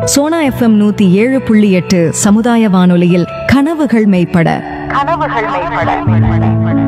Sona FM நூத்தி ஏழு புள்ளி எட்டு சமுதாய வானொலியில் கனவுகள் மெய்ப்பட கனவுகள் மேம்பட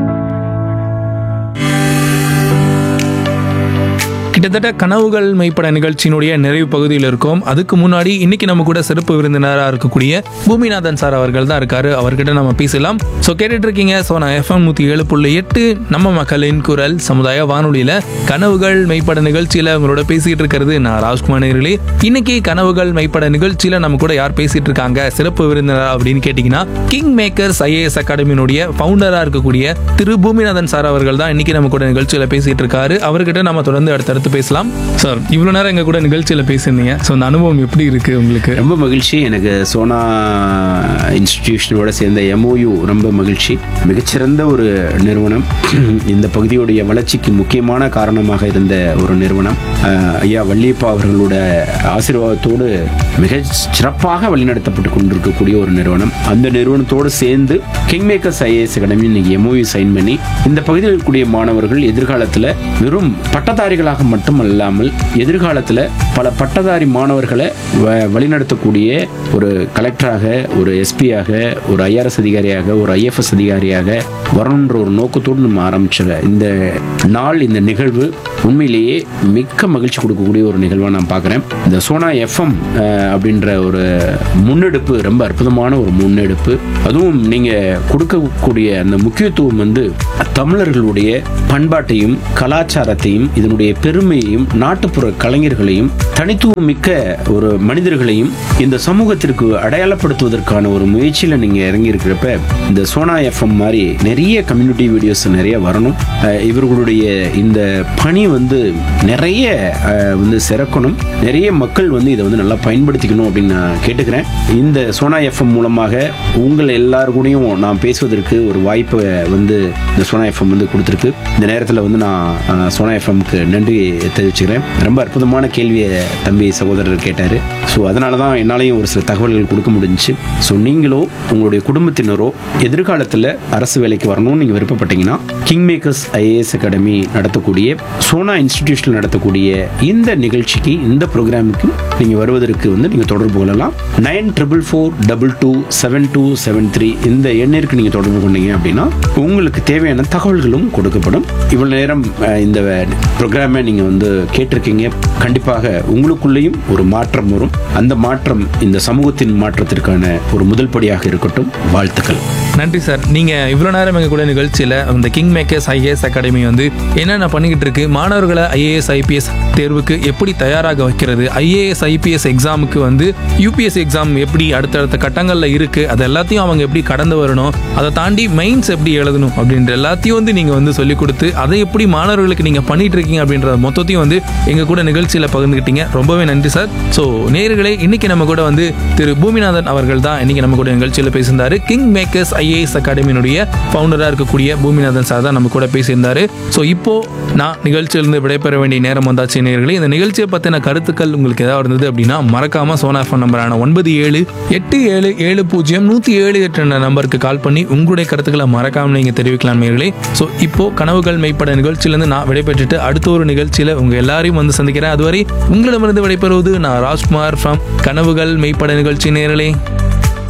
கிட்டத்தட்ட கனவுகள் மெய்ப்பட நிகழ்ச்சியினுடைய நிறைவு பகுதியில் இருக்கோம் அதுக்கு முன்னாடி இன்னைக்கு நம்ம கூட சிறப்பு விருந்தினராக இருக்கக்கூடிய பூமிநாதன் சார் அவர்கள் தான் இருக்காரு அவர்கிட்ட நம்ம பேசலாம் ஸோ கேட்டுட்டு இருக்கீங்க ஸோ நான் எஃப்எம் நூற்றி ஏழு புள்ளி எட்டு நம்ம மக்களின் குரல் சமுதாய வானொலியில் கனவுகள் மெய்ப்பட நிகழ்ச்சியில் உங்களோட பேசிட்டு இருக்கிறது நான் ராஜ்குமார் நேர்களே இன்னைக்கு கனவுகள் மெய்ப்பட நிகழ்ச்சியில் நம்ம கூட யார் பேசிட்டு இருக்காங்க சிறப்பு விருந்தினர் அப்படின்னு கேட்டிங்கன்னா கிங் மேக்கர்ஸ் ஐஏஎஸ் அகாடமியினுடைய ஃபவுண்டராக இருக்கக்கூடிய திரு பூமிநாதன் சார் அவர்கள் தான் இன்னைக்கு நம்ம கூட நிகழ்ச்சியில் பேசிட்டு இருக்காரு அவர்கிட்ட நம்ம தொடர்ந்து அடுத்தடுத்து பேசலாம் சார் இவ்வளோ நேரம் எங்க கூட நிகழ்ச்சியில் பேசியிருந்தீங்க ஸோ அந்த அனுபவம் எப்படி இருக்கு உங்களுக்கு ரொம்ப மகிழ்ச்சி எனக்கு சோனா இன்ஸ்டிடியூஷனோட சேர்ந்த எம்ஓயு ரொம்ப மகிழ்ச்சி மிகச்சிறந்த ஒரு நிறுவனம் இந்த பகுதியுடைய வளர்ச்சிக்கு முக்கியமான காரணமாக இருந்த ஒரு நிறுவனம் அஹ், ஐயா வள்ளியப்பா அவர்களோட ஆசீர்வாதத்தோடு மிக சிறப்பாக வழிநடத்தப்பட்டு கொண்டிருக்கக்கூடிய ஒரு நிறுவனம் அந்த நிறுவனத்தோடு சேர்ந்து கிங் மேக்கர்ஸ் ஐஏஎஸ் அகாடமி இன்னைக்கு எம்ஓயு சைன் பண்ணி இந்த பகுதியில் இருக்கக்கூடிய மாணவர்கள் எதிர்காலத்தில் வெறும் பட்டதாரிகளாக மட்டும் அல்லாமல் எதிர்காலத்தில் பல பட்டதாரி மாணவர்களை வ- வழிநடத்தக்கூடிய ஒரு கலெக்டராக ஒரு எஸ்பியாக ஒரு ஐஆர்எஸ் அதிகாரியாக ஒரு ஐஎஃப்எஸ் அதிகாரியாக வரணுன்ற ஒரு நோக்கத்தோடு நம்ம ஆரம்பிச்ச இந்த நாள் இந்த நிகழ்வு உண்மையிலேயே மிக்க மகிழ்ச்சி கொடுக்கக்கூடிய ஒரு நிகழ்வாக நான் பார்க்குறேன் இந்த சோனா எஃப்எம் அப்படின்ற ஒரு முன்னெடுப்பு ரொம்ப அற்புதமான ஒரு முன்னெடுப்பு அதுவும் நீங்கள் கொடுக்கக்கூடிய அந்த முக்கியத்துவம் வந்து தமிழர்களுடைய பண்பாட்டையும் கலாச்சாரத்தையும் இதனுடைய பெருமையையும் நாட்டுப்புற கலைஞர்களையும் தனித்துவம் மிக்க ஒரு மனிதர்களையும் இந்த சமூகத்திற்கு அடையாளப்படுத்துவதற்கான ஒரு முயற்சியில் நீங்கள் இறங்கி இருக்கிறப்ப இந்த சோனா எஃப்எம் மாதிரி நிறைய கம்யூனிட்டி வீடியோஸ் நிறைய வரணும் அஹ் இவர்களுடைய இந்த பணி வந்து நிறைய அஹ், வந்து சிறக்கணும் நிறைய மக்கள் வந்து இதை வந்து நல்லா பயன்படுத்திக்கணும் அப்படின்னு நான் கேட்டுக்கிறேன் இந்த சோனா எஃப்எம் மூலமாக உங்கள் எல்லாரு கூடயும் நான் பேசுவதற்கு ஒரு வாய்ப்பை வந்து இந்த சோனா எஃப்எம் வந்து கொடுத்துருக்கு இந்த நேரத்தில் வந்து நான் அஹ், சோனா எஃப்எம்க்கு நன்றி தெரிவிச்சுக்கிறேன் ரொம்ப அற்புதமான கேள்வியை தம்பி சகோதரர் கேட்டார் ஸோ அதனால தான் என்னாலையும் ஒரு சில தகவல்கள் கொடுக்க முடிஞ்சுச்சு ஸோ நீங்களோ உங்களுடைய குடும்பத்தினரோ எதிர்காலத்தில் அரசு வேலைக்கு வரணும்னு நீங்கள் விருப்பப்பட்டீங்கன்னா கிங் மேக்கர்ஸ் ஐஏஎஸ் அகாடமி நடத்தக்கூடிய சோனா இன்ஸ்டிடியூஷனில் நடத்தக்கூடிய இந்த நிகழ்ச்சிக்கு இந்த ப்ரோக்ராமுக்கு நீங்கள் வருவதற்கு வந்து நீங்கள் தொடர்பு கொள்ளலாம் nine triple four double two seven two seven three இந்த எண்ணிற்கு நீங்கள் தொடர்பு கொண்டீங்க அப்படின்னா உங்களுக்கு தேவையான தகவல்களும் கொடுக்கப்படும் இவ்வளவு நேரம் அஹ், இந்த ப்ரோக்ராமை நீங்கள் வந்து கேட்டிருக்கீங்க கண்டிப்பாக உங்களுக்குள்ளேயும் ஒரு மாற்றம் வரும் அந்த மாற்றம் இந்த சமூகத்தின் மாற்றத்திற்கான ஒரு முதல் படியாக இருக்கட்டும் வாழ்த்துக்கள் நன்றி சார் நீங்க இவ்வளோ நேரம் எங்க கூட நிகழ்ச்சியில் இந்த கிங் மேக்கர்ஸ் ஐஏஎஸ் அகாடமி வந்து என்னென்ன பண்ணிக்கிட்டு இருக்கு மாணவர்களை ஐஏஎஸ் ஐபிஎஸ் தேர்வுக்கு எப்படி தயாராக வைக்கிறது ஐஏஎஸ் ஐபிஎஸ் எக்ஸாமுக்கு வந்து யூபிஎஸ் எக்ஸாம் எப்படி அடுத்தடுத்த கட்டங்களில் இருக்கு அது எல்லாத்தையும் அவங்க எப்படி கடந்து வரணும் அதை தாண்டி மெயின்ஸ் எப்படி எழுதணும் அப்படின்ற எல்லாத்தையும் வந்து நீங்க வந்து சொல்லிக் கொடுத்து அதை எப்படி மாணவர்களுக்கு நீங்க பண்ணிட்டு இருக்கீங்க அப்படின்ற மொத்தத்தையும் வந்து எங்க கூட நிகழ்ச்சியில் பகிர்ந்துக்கிட்டீங்க ரொம்பவே நன்றி சார் ஸோ நேயர்களே இன்னைக்கு நம்ம கூட வந்து திரு பூமிநாதன் அவர்கள் தான் இன்னைக்கு நம்ம கூட நிகழ்ச்சியில் பேசியிருந்தாரு கிங் மேக்கர்ஸ் ஐஏஎஸ் அகாடமியினுடைய ஃபவுண்டராக இருக்கக்கூடிய பூமிநாதன் சார் தான் நம்ம கூட பேசியிருந்தாரு ஸோ இப்போ நான் நிகழ்ச்சியிலிருந்து விடைபெற வேண்டிய நேரம் வந்தாச்சு நேயர்களே இந்த நிகழ்ச்சியை பற்றின கருத்துக்கள் உங்களுக்கு ஏதாவது இருந்தது அப்படின்னா மறக்காம சோனா ஃபோன் நம்பரான ஒன்பது ஏழு எட்டு ஏழு ஏழு பூஜ்ஜியம் நூற்றி ஏழு எட்டு என்ற நம்பருக்கு கால் பண்ணி உங்களுடைய கருத்துக்களை மறக்காம நீங்கள் தெரிவிக்கலாம் நேயர்களே ஸோ இப்போ கனவுகள் மெய்ப்பட நிகழ்ச்சியிலேருந்து நான் விடைபெற்றுட்டு அடுத்த ஒரு நிகழ்ச்சியில் உங்கள் எல்லாரையும் வந்து சந்திக்கிறேன் அதுவரை உங்களிடமிருந்து விடைபெறுவது நான் ராஜ்குமார் ஃப்ரம் கனவுகள் மெய்ப்பட நிகழ்ச்சி நேயர்களே